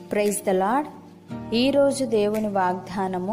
praise the lord ఈరోజు దేవుని వాగ్దానము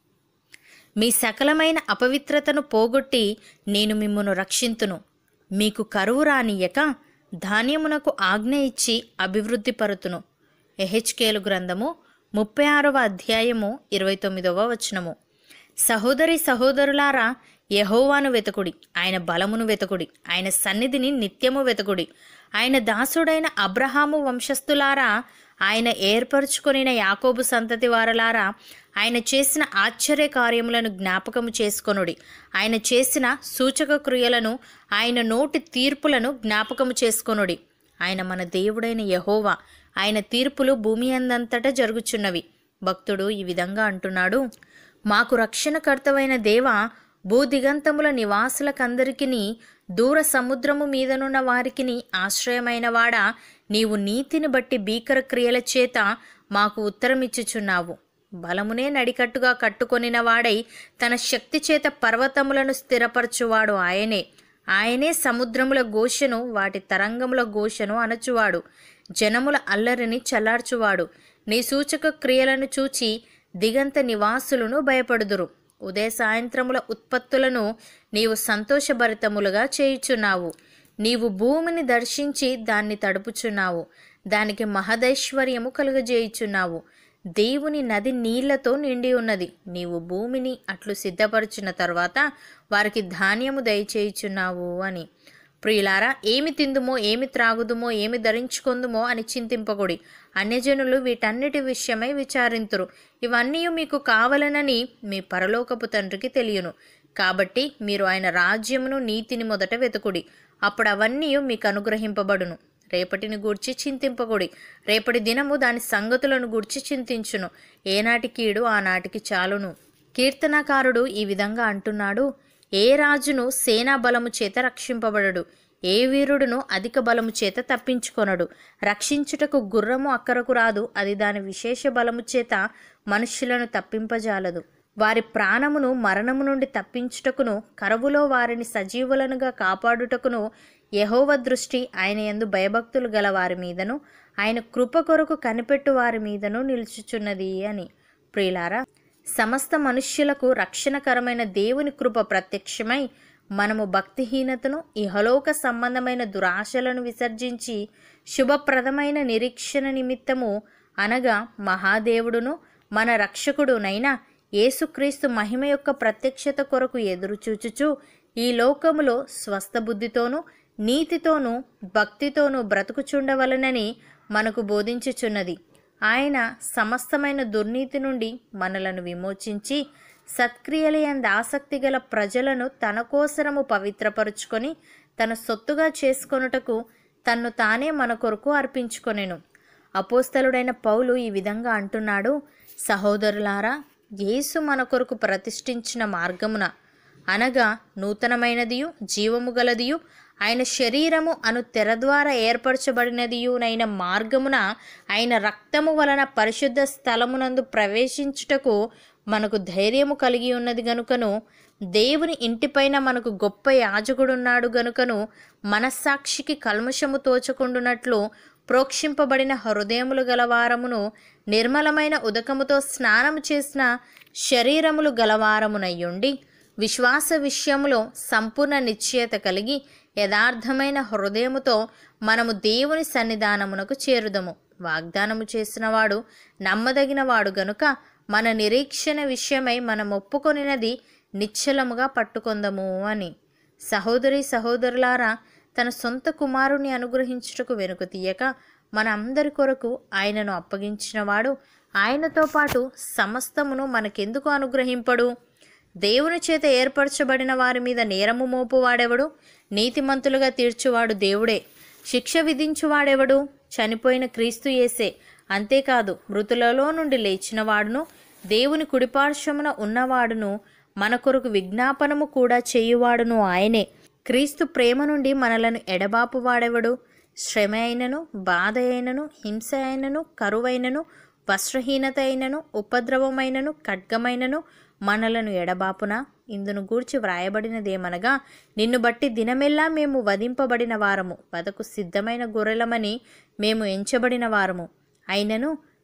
మీ సకలమైన అపవిత్రతను పోగొట్టి నేను మిమ్మును రక్షింతును మీకు కరువు రానియక ధాన్యమునకు ఆజ్ఞ ఇచ్చి అభివృద్ధి పరుతును ఎహెచ్కేలు గ్రంథము ముప్పై ఆరవ అధ్యాయము ఇరవై తొమ్మిదవ వచనము సహోదరి సహోదరులారా యహోవాను వెతకుడి ఆయన బలమును వెతకుడి ఆయన సన్నిధిని నిత్యము వెతకుడి ఆయన దాసుడైన అబ్రహాము వంశస్థులారా ఆయన ఏర్పరచుకొనిన యాకోబు సంతతి వారలారా ఆయన చేసిన ఆశ్చర్య కార్యములను జ్ఞాపకము చేసుకొనుడి ఆయన చేసిన సూచక క్రియలను ఆయన నోటి తీర్పులను జ్ఞాపకము చేసుకొనుడి ఆయన మన దేవుడైన యహోవా ఆయన తీర్పులు భూమి అందంతటా జరుగుచున్నవి భక్తుడు ఈ విధంగా అంటున్నాడు మాకు రక్షణకర్తవైన దేవ భూదిగంతముల నివాసులకందరికిని దూర సముద్రము మీదనున్న వారికిని ఆశ్రయమైన వాడా నీవు నీతిని బట్టి భీకర క్రియల చేత మాకు ఉత్తరమిచ్చుచున్నావు బలమునే నడికట్టుగా కట్టుకొనిన వాడై తన శక్తి చేత పర్వతములను స్థిరపరచువాడు ఆయనే ఆయనే సముద్రముల ఘోషను వాటి తరంగముల ఘోషను అనచువాడు జనముల అల్లరిని చల్లార్చువాడు నీ సూచక క్రియలను చూచి దిగంత నివాసులను భయపడుదురు ఉదయ సాయంత్రముల ఉత్పత్తులను నీవు సంతోషభరితములుగా చేయుచున్నావు నీవు భూమిని దర్శించి దాన్ని తడుపుచున్నావు దానికి మహదైశ్వర్యము కలుగజేయుచున్నావు దేవుని నది నీళ్లతో నిండి ఉన్నది నీవు భూమిని అట్లు సిద్ధపరిచిన తర్వాత వారికి ధాన్యము దయచేయుచున్నావు అని ప్రియులారా ఏమి తిందుమో ఏమి త్రాగుదుమో ఏమి ధరించుకుందుమో అని చింతింపకుడి అన్యజనులు వీటన్నిటి విషయమై విచారింతురు ఇవన్నీ మీకు కావలనని మీ పరలోకపు తండ్రికి తెలియను కాబట్టి మీరు ఆయన రాజ్యమును నీతిని మొదట వెతుకుడి అప్పుడు అవన్నీ మీకు అనుగ్రహింపబడును రేపటిని గూర్చి చింతింపకుడి రేపటి దినము దాని సంగతులను గూర్చి చింతించును ఏనాటి కీడు ఆనాటికి చాలును కీర్తనకారుడు ఈ విధంగా అంటున్నాడు ఏ రాజును సేనా బలము చేత రక్షింపబడడు ఏ వీరుడును అధిక బలము చేత తప్పించుకొనడు రక్షించుటకు గుర్రము అక్కరకు రాదు అది దాని విశేష బలము చేత మనుష్యులను తప్పింపజాలదు వారి ప్రాణమును మరణము నుండి తప్పించుటకును కరువులో వారిని సజీవులనుగా కాపాడుటకును యహోవ దృష్టి ఆయన యందు భయభక్తులు గల వారి మీదను ఆయన కృప కొరకు కనిపెట్టు వారి మీదను నిలుచుచున్నది అని ప్రియులారా సమస్త మనుష్యులకు రక్షణకరమైన దేవుని కృప ప్రత్యక్షమై మనము భక్తిహీనతను ఇహలోక సంబంధమైన దురాశలను విసర్జించి శుభప్రదమైన నిరీక్షణ నిమిత్తము అనగా మహాదేవుడును మన రక్షకుడునైన యేసుక్రీస్తు మహిమ యొక్క ప్రత్యక్షత కొరకు ఎదురు చూచుచు ఈ లోకములో స్వస్థ బుద్ధితోనూ నీతితోనూ భక్తితోనూ బ్రతుకుచుండవలనని మనకు బోధించుచున్నది ఆయన సమస్తమైన దుర్నీతి నుండి మనలను విమోచించి సత్క్రియలయంద ఆసక్తి గల ప్రజలను తన కోసరము పవిత్రపరుచుకొని తన సొత్తుగా చేసుకొనుటకు తన్ను తానే మన కొరకు అర్పించుకొనెను అపోస్తలుడైన పౌలు ఈ విధంగా అంటున్నాడు సహోదరులారా యేసు మన కొరకు ప్రతిష్ఠించిన మార్గమున అనగా నూతనమైనదియు జీవము గలదియు ఆయన శరీరము అను తెర ద్వారా ఏర్పరచబడినదియునైన మార్గమున ఆయన రక్తము వలన పరిశుద్ధ స్థలమునందు ప్రవేశించుటకు మనకు ధైర్యము కలిగి ఉన్నది గనుకను దేవుని ఇంటిపైన మనకు గొప్ప యాజకుడున్నాడు గనుకను మనస్సాక్షికి కల్మషము తోచకుండునట్లు ప్రోక్షింపబడిన హృదయములు గలవారమును నిర్మలమైన ఉదకముతో స్నానము చేసిన శరీరములు గలవారమునయ్యుండి విశ్వాస విషయములో సంపూర్ణ నిశ్చయత కలిగి యథార్థమైన హృదయముతో మనము దేవుని సన్నిధానమునకు చేరుదము వాగ్దానము చేసినవాడు నమ్మదగినవాడు గనుక మన నిరీక్షణ విషయమై మనం ఒప్పుకొనినది నిశ్చలముగా పట్టుకొందము అని సహోదరి సహోదరులారా తన సొంత కుమారుని అనుగ్రహించుటకు వెనుక తీయక మన అందరి కొరకు ఆయనను అప్పగించినవాడు ఆయనతో పాటు సమస్తమును మనకెందుకు అనుగ్రహింపడు దేవుని చేత ఏర్పరచబడిన వారి మీద నేరము మోపువాడెవడు నీతిమంతులుగా తీర్చువాడు దేవుడే శిక్ష విధించువాడెవడు చనిపోయిన క్రీస్తు యేసే అంతేకాదు మృతులలో నుండి లేచినవాడును దేవుని కుడిపార్శ్వమున ఉన్నవాడును మన కొరకు విజ్ఞాపనము కూడా చేయువాడును ఆయనే క్రీస్తు ప్రేమ నుండి మనలను ఎడబాపు వాడెవడు శ్రమ అయినను బాధ అయినను హింస అయినను కరువైనను వస్త్రహీనత అయినను ఉపద్రవమైనను ఖడ్గమైనను మనలను ఎడబాపున ఇందును గూర్చి వ్రాయబడినదేమనగా నిన్ను బట్టి దినమెల్లా మేము వధింపబడిన వారము వదకు సిద్ధమైన గొర్రెలమని మేము ఎంచబడిన వారము అయినను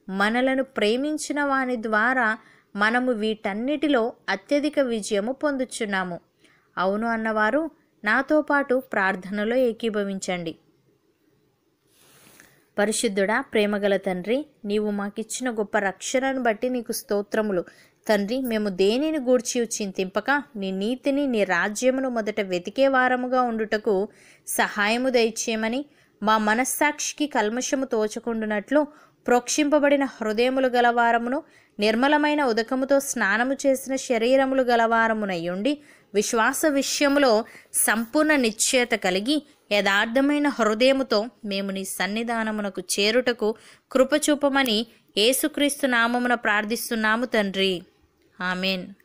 మనలను ప్రేమించిన వాని ద్వారా మనము వీటన్నిటిలో అత్యధిక విజయము పొందుచున్నాము అవును అన్నవారు నాతో పాటు ప్రార్థనలో ఏకీభవించండి పరిశుద్ధుడా ప్రేమగల తండ్రి నీవు మాకిచ్చిన గొప్ప రక్షణను బట్టి నీకు స్తోత్రములు తండ్రి మేము దేనిని గూర్చి చింతింపక నీ నీతిని నీ రాజ్యమును మొదట వెతికే వారముగా ఉండుటకు సహాయము దయచేయమని మా మనస్సాక్షికి కల్మషము తోచకుండునట్లు ప్రోక్షింపబడిన హృదయములు గలవారమును నిర్మలమైన ఉదకముతో స్నానము చేసిన శరీరములు గలవారమునయ్యుండి విశ్వాస విషయములో సంపూర్ణ నిశ్చయత కలిగి యథార్థమైన హృదయముతో మేము నీ సన్నిధానమునకు చేరుటకు కృపచూపమని యేసుక్రీస్తు నామమున ప్రార్థిస్తున్నాము తండ్రి ఆమెన్